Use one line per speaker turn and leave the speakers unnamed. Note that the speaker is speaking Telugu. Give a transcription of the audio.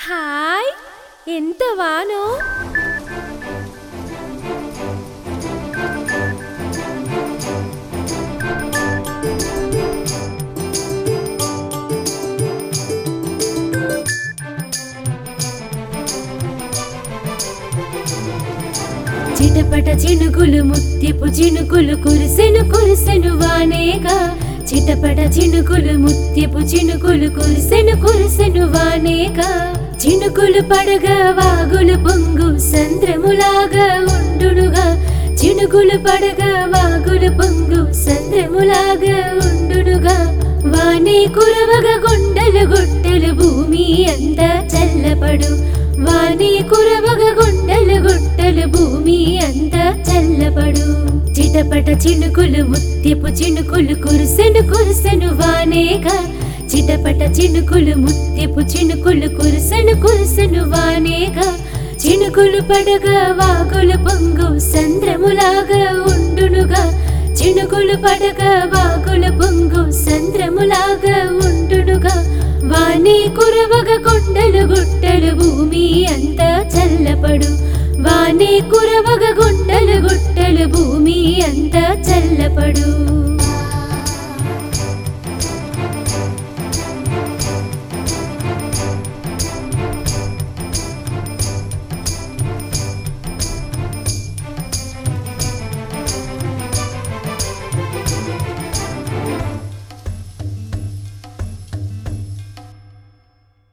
హాయ్ ఎంత వానో చిటపట చినుకులు ముత్యపు చినుకులు కురిసెను కురిసెను వానేగా చిటపట చినుకులు ముత్యపు చినుకులు కురిసెను కురిసెను వానేగా చినుకులు పడగా వాగులు పొంగు సంద్రములాగా ఉండునుగా చినుకులు పడగా వాగులు పొంగు సంద్రములాగా ఉండునుగా వానే కురవగా గుండెలు గుట్టలు భూమి అంతా చల్లపడు వానే కురవగ గుండెలు గుట్టలు భూమి అంతా చల్లపడు చిటపట చినుకులు ముత్యపు చినుకులు కురిసెను కురిసెను వానేగా చిటపట చినుకులు ముత్యపు చినుకులు కురిసెను కురిసెను వానేగా చినుకులు పడగా వాగులు పొంగు సంద్రములాగా ఉండునుగా చినుకులు పడగా వాగుల పొంగు సంద్రములాగా ఉండునుగా వానే కురవగ కొండలు గుట్టలు భూమి అంతా చల్లపడు వానే కురవగ గుండలు గుట్టలు